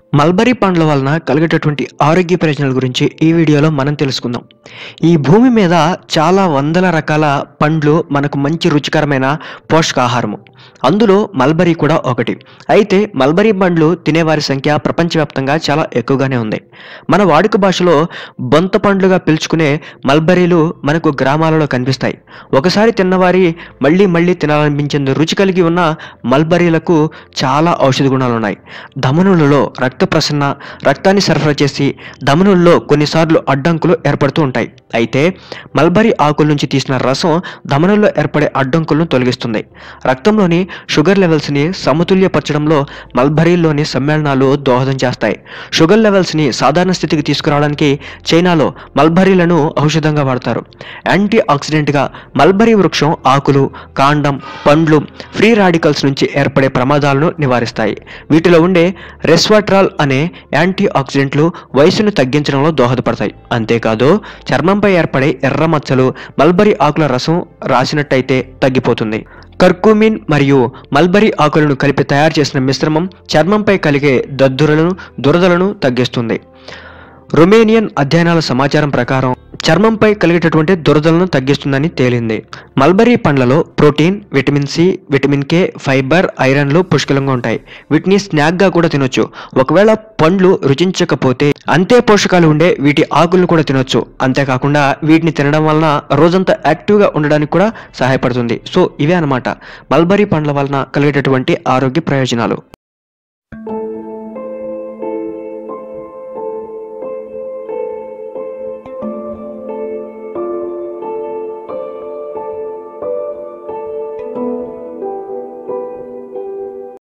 mulberry పండ్ల వలన కలిగేటటువంటి ఆరోగ్య ప్రయోజనాల గురించి ఈ వీడియోలో మనం తెలుసుకుందాం ఈ భూమి మీద చాలా వందల రకాల పండ్లు మనకు మంచి రుచికరమైన పోషకాహారము అందులో మల్బరీ కూడా ఒకటి అయితే మల్బరీ పండ్లు తినేవారి సంఖ్య ప్రపంచవ్యాప్తంగా చాలా ఎక్కువగానే ఉంది మన వాడుక భాషలో బొంత పండ్లుగా పిలుచుకునే మల్బరీలు మనకు గ్రామాలలో కనిపిస్తాయి ఒకసారి తిన్నవారి మళ్ళీ మళ్ళీ తినాలనిపించేందు రుచి కలిగి ఉన్న మల్బరీలకు చాలా ఔషధ గుణాలు ఉన్నాయి ధమనులలో రక్త ప్రసరణ రక్తాన్ని సరఫరా చేసి ధమనుల్లో కొన్నిసార్లు అడ్డంకులు ఏర్పడుతూ ఉంటాయి అయితే మల్బరీ ఆకుల నుంచి తీసిన రసం ధమనుల్లో ఏర్పడే అడ్డంకులను తొలగిస్తుంది రక్తంలోని షుగర్ లెవెల్స్ని సమతుల్యపరచడంలో మల్బరీలోని సమ్మేళనాలు దోహదం చేస్తాయి షుగర్ లెవెల్స్ని సాధారణ స్థితికి తీసుకురావడానికి చైనాలో మల్బరీలను ఔషధంగా వాడతారు యాంటీ ఆక్సిడెంట్గా మల్బరీ వృక్షం ఆకులు కాండం పండ్లు ఫ్రీ రాడికల్స్ నుంచి ఏర్పడే ప్రమాదాలను నివారిస్తాయి వీటిలో ఉండే రెస్వాట్రాల్ అనే యాంటీ ఆక్సిడెంట్లు వయసును తగ్గించడంలో దోహదపడతాయి అంతేకాదు చర్మంపై ఏర్పడే ఎర్ర మచ్చలు మల్బరీ ఆకుల రసం రాసినట్టయితే తగ్గిపోతుంది కర్కుమిన్ మరియు మల్బరీ ఆకులను కలిపి తయారు చేసిన మిశ్రమం చర్మంపై కలిగే దద్దురలను దురదలను తగ్గిస్తుంది రొమేనియన్ అధ్యయనాల సమాచారం ప్రకారం చర్మంపై కలిగేటటువంటి దురదలను తగ్గిస్తుందని తేలింది మల్బరీ పండ్లలో protein vitamin C vitamin K fibre ఐరన్లు పుష్కలంగా ఉంటాయి వీటిని స్నాక్గా కూడా తినొచ్చు ఒకవేళ పండ్లు రుచించకపోతే అంతే పోషకాలు ఉండే వీటి ఆకులను కూడా తినొచ్చు అంతేకాకుండా వీటిని తినడం వలన రోజంతా యాక్టివ్గా ఉండడానికి కూడా సహాయపడుతుంది సో ఇవే అన్నమాట మల్బరీ పండ్ల వలన కలిగేటటువంటి ఆరోగ్య ప్రయోజనాలు